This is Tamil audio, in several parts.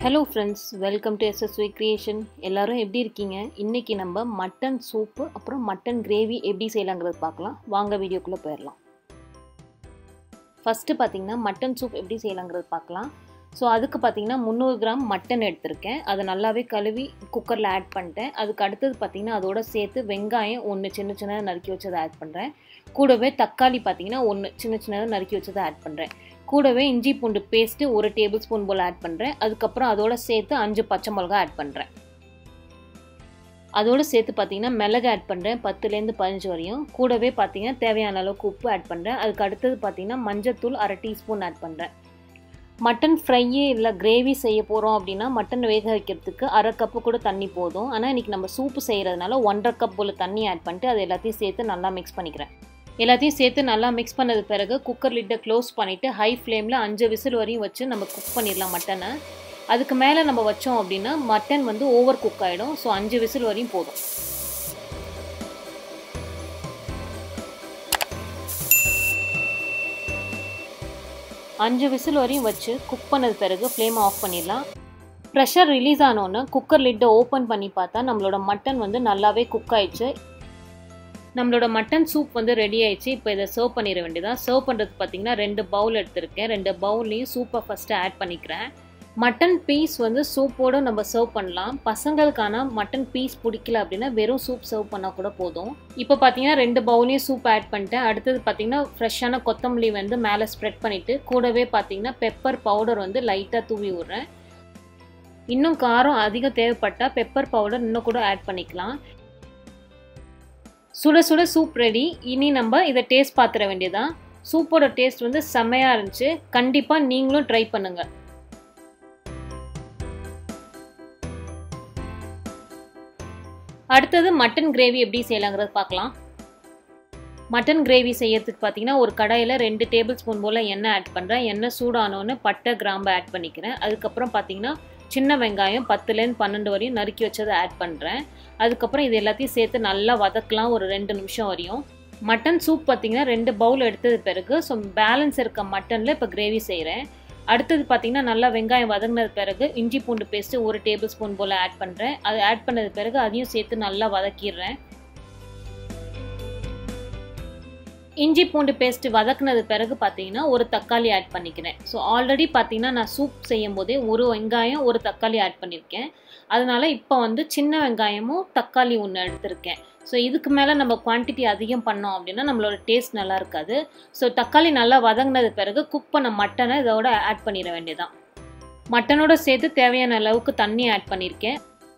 hello friends welcome to SSV creation எல்லாரும் எப்படி இருக்கீங்க இன்றைக்கி நம்ம மட்டன் சூப்பு அப்புறம் மட்டன் கிரேவி எப்படி செய்யலாங்கிறது பார்க்கலாம் வாங்க வீடியோக்குள்ளே போயிடலாம் ஃபஸ்ட்டு பார்த்தீங்கன்னா மட்டன் சூப் எப்படி செய்யலாங்கிறது பார்க்கலாம் ஸோ அதுக்கு பார்த்தீங்கன்னா முந்நூறு கிராம் மட்டன் எடுத்திருக்கேன் அதை நல்லாவே கழுவி குக்கரில் ஆட் பண்ணிட்டேன் அதுக்கு அடுத்தது பார்த்தீங்கன்னா அதோட சேர்த்து வெங்காயம் ஒன்று சின்ன சின்னதாக நறுக்கி வச்சதை ஆட் பண்ணுறேன் கூடவே தக்காளி பார்த்தீங்கன்னா ஒன்று சின்ன சின்னதாக நறுக்கி வச்சதை ஆட் பண்ணுறேன் கூடவே இஞ்சி பூண்டு பேஸ்ட்டு ஒரு டேபிள் ஸ்பூன் போல் ஆட் பண்ணுறேன் அதுக்கப்புறம் அதோட சேர்த்து அஞ்சு பச்சை மிளகா ஆட் பண்ணுறேன் அதோடு சேர்த்து பார்த்தீங்கன்னா மிளகு ஆட் பண்ணுறேன் பத்துலேருந்து பதினஞ்சு வரையும் கூடவே பார்த்தீங்கன்னா தேவையான அளவுக்கு உப்பு ஆட் பண்ணுறேன் அதுக்கு அடுத்தது பார்த்தீங்கன்னா மஞ்சத்தூள் அரை டீஸ்பூன் ஆட் பண்ணுறேன் மட்டன் ஃப்ரையே இல்லை கிரேவி செய்ய போகிறோம் அப்படின்னா மட்டன் வேக வைக்கிறதுக்கு அரை கப்பு கூட தண்ணி போதும் ஆனால் இன்றைக்கி நம்ம சூப்பு செய்கிறதுனால ஒன்றரை கப் போல் தண்ணி ஆட் பண்ணிட்டு அது எல்லாத்தையும் சேர்த்து நல்லா மிக்ஸ் பண்ணிக்கிறேன் எல்லாத்தையும் சேர்த்து நல்லா மிக்ஸ் பண்ணது பிறகு குக்கர் லிட்டை க்ளோஸ் பண்ணிவிட்டு ஹை ஃப்ளேமில் அஞ்சு விசில் வரையும் வச்சு நம்ம குக் பண்ணிடலாம் மட்டனை அதுக்கு மேலே நம்ம வச்சோம் அப்படின்னா மட்டன் வந்து ஓவர் குக் ஆகிடும் ஸோ அஞ்சு விசில் வரையும் போதும் அஞ்சு விசில் வரையும் வச்சு குக் பண்ணது பிறகு ஃப்ளேம் ஆஃப் பண்ணிடலாம் ப்ரெஷர் ரிலீஸ் ஆனோன்னு குக்கர் லிட்டை ஓப்பன் பண்ணி பார்த்தா நம்மளோட மட்டன் வந்து நல்லாவே குக் ஆயிடுச்சு நம்மளோட மட்டன் சூப் வந்து ரெடி ஆயிடுச்சு இப்போ இதை சர்வ் பண்ணிட வேண்டியதான் சர்வ் பண்ணுறதுக்கு பார்த்தீங்கன்னா ரெண்டு பவுல் எடுத்திருக்கேன் ரெண்டு பவுல்லையும் சூப்பை ஃபஸ்ட்டு ஆட் பண்ணிக்கிறேன் மட்டன் பீஸ் வந்து சூப்போடு நம்ம சர்வ் பண்ணலாம் பசங்களுக்கான மட்டன் பீஸ் பிடிக்கல அப்படின்னா வெறும் சூப் சர்வ் பண்ணால் கூட போதும் இப்போ பார்த்தீங்கன்னா ரெண்டு பவுலையும் சூப் ஆட் பண்ணிட்டேன் அடுத்தது பார்த்தீங்கன்னா ஃப்ரெஷ்ஷான கொத்தமல்லி வந்து மேலே ஸ்ப்ரெட் பண்ணிவிட்டு கூடவே பார்த்தீங்கன்னா பெப்பர் பவுடர் வந்து லைட்டாக தூவி விட்றேன் இன்னும் காரம் அதிகம் தேவைப்பட்டால் பெப்பர் பவுடர் இன்னும் கூட ஆட் பண்ணிக்கலாம் சுட சுட சூப் ரெடி இனி நம்ம இதை டேஸ்ட் பார்த்துட வேண்டியதான் சூப்போட டேஸ்ட் வந்து செம்மையாக இருந்துச்சு கண்டிப்பாக நீங்களும் ட்ரை பண்ணுங்கள் அடுத்தது மட்டன் கிரேவி எப்படி செய்யலாங்கிறது பார்க்கலாம் மட்டன் கிரேவி செய்யறதுக்கு பார்த்தீங்கன்னா ஒரு கடாயில் ரெண்டு டேபிள் ஸ்பூன் போல் எண்ணெய் ஆட் பண்ணுறேன் எண்ணெய் சூடானோன்னு பட்டை கிராம்பு ஆட் பண்ணிக்கிறேன் அதுக்கப்புறம் பார்த்தீங்கன்னா சின்ன வெங்காயம் பத்துலேருந்து பன்னெண்டு வரையும் நறுக்கி வச்சதை ஆட் பண்ணுறேன் அதுக்கப்புறம் இது எல்லாத்தையும் சேர்த்து நல்லா வதக்கலாம் ஒரு ரெண்டு நிமிஷம் வரையும் மட்டன் சூப் பார்த்தீங்கன்னா ரெண்டு பவுல் எடுத்தது பிறகு ஸோ பேலன்ஸ் இருக்க மட்டனில் இப்போ கிரேவி செய்கிறேன் அடுத்தது பார்த்தீங்கன்னா நல்லா வெங்காயம் வதங்கினது பிறகு இஞ்சி பூண்டு பேஸ்ட்டு ஒரு டேபிள் ஸ்பூன் போல் ஆட் பண்ணுறேன் அது ஆட் பண்ணது பிறகு அதையும் சேர்த்து நல்லா வதக்கிடுறேன் இஞ்சி பூண்டு பேஸ்ட் வதக்குனது பிறகு பார்த்தீங்கன்னா ஒரு தக்காளி ஆட் பண்ணிக்கிறேன் ஸோ ஆல்ரெடி பார்த்தீங்கன்னா நான் சூப் செய்யும் போதே ஒரு வெங்காயம் ஒரு தக்காளி ஆட் பண்ணியிருக்கேன் அதனால இப்போ வந்து சின்ன வெங்காயமும் தக்காளி ஒன்று எடுத்திருக்கேன் ஸோ இதுக்கு மேலே நம்ம குவான்டிட்டி அதிகம் பண்ணோம் அப்படின்னா நம்மளோட டேஸ்ட் நல்லா இருக்காது ஸோ தக்காளி நல்லா வதங்கினது பிறகு குக் பண்ண மட்டனை இதோட ஆட் பண்ணிட வேண்டியதான் மட்டனோட சேர்த்து தேவையான அளவுக்கு தண்ணி ஆட் பண்ணியிருக்கேன்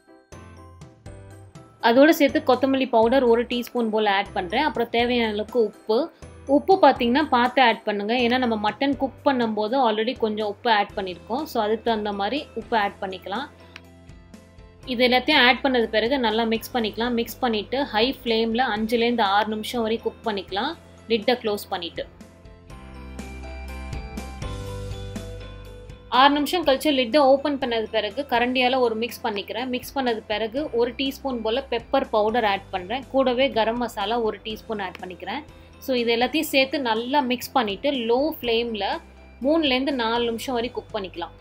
அதோடு சேர்த்து கொத்தமல்லி பவுடர் ஒரு டீஸ்பூன் போல் ஆட் பண்ணுறேன் அப்புறம் தேவையான அளவுக்கு உப்பு உப்பு பார்த்தீங்கன்னா பார்த்து ஆட் பண்ணுங்கள் ஏன்னா நம்ம மட்டன் குக் பண்ணும்போது ஆல்ரெடி கொஞ்சம் உப்பு ஆட் பண்ணியிருக்கோம் ஸோ அதுக்கு தகுந்த மாதிரி உப்பு ஆட் பண்ணிக்கலாம் இது எல்லாத்தையும் ஆட் பண்ணது பிறகு நல்லா மிக்ஸ் பண்ணிக்கலாம் மிக்ஸ் பண்ணிவிட்டு ஹை ஃப்ளேமில் அஞ்சுலேருந்து ஆறு நிமிஷம் வரையும் குக் பண்ணிக்கலாம் லிட்டை க்ளோஸ் பண்ணிவிட்டு ஆறு நிமிஷம் கழிச்சு லிட்டை ஓப்பன் பண்ணது பிறகு கரண்டியால் ஒரு மிக்ஸ் பண்ணிக்கிறேன் மிக்ஸ் பண்ணது பிறகு ஒரு டீஸ்பூன் போல் பெப்பர் பவுடர் ஆட் பண்ணுறேன் கூடவே கரம் மசாலா ஒரு டீஸ்பூன் ஆட் பண்ணிக்கிறேன் ஸோ இது எல்லாத்தையும் சேர்த்து நல்லா மிக்ஸ் பண்ணிவிட்டு லோ ஃப்ளேமில் மூணுலேருந்து நாலு நிமிஷம் வரை குக் பண்ணிக்கலாம்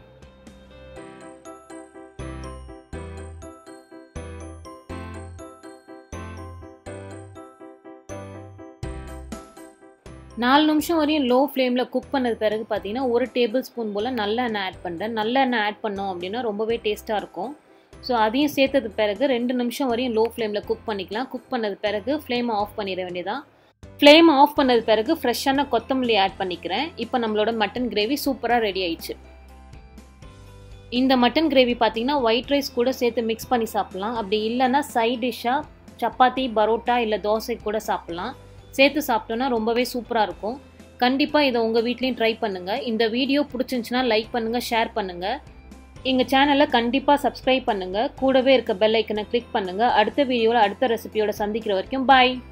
நாலு நிமிஷம் வரையும் லோ ஃப்ளேமில் குக் பண்ணது பிறகு பார்த்தீங்கன்னா ஒரு டேபிள் ஸ்பூன் போல் நல்லெண்ணெய் ஆட் பண்ணுறேன் நல்லெண்ணெய் ஆட் பண்ணோம் அப்படின்னா ரொம்பவே டேஸ்ட்டாக இருக்கும் ஸோ அதையும் சேர்த்தது பிறகு ரெண்டு நிமிஷம் வரையும் லோ ஃப்ளேமில் குக் பண்ணிக்கலாம் குக் பண்ணது பிறகு ஃப்ளேமை ஆஃப் பண்ணிட வேண்டியதான் ஃப்ளேம் ஆஃப் பண்ணது பிறகு ஃப்ரெஷ்ஷான கொத்தமல்லி ஆட் பண்ணிக்கிறேன் இப்போ நம்மளோட மட்டன் கிரேவி சூப்பராக ரெடி ஆயிடுச்சு இந்த மட்டன் கிரேவி பார்த்தீங்கன்னா ஒயிட் ரைஸ் கூட சேர்த்து மிக்ஸ் பண்ணி சாப்பிட்லாம் அப்படி இல்லைன்னா சைட் டிஷ்ஷாக சப்பாத்தி பரோட்டா இல்லை தோசை கூட சாப்பிட்லாம் சேர்த்து சாப்பிட்டோன்னா ரொம்பவே சூப்பராக இருக்கும் கண்டிப்பாக இதை உங்கள் வீட்லேயும் ட்ரை பண்ணுங்கள் இந்த வீடியோ பிடிச்சிருந்துச்சின்னா லைக் பண்ணுங்கள் ஷேர் பண்ணுங்கள் எங்கள் சேனலை கண்டிப்பாக சப்ஸ்கிரைப் பண்ணுங்கள் கூடவே இருக்க பெல் ஐக்கனை கிளிக் பண்ணுங்கள் அடுத்த வீடியோவில் அடுத்த ரெசிபியோட சந்திக்கிற வரைக்கும் பாய்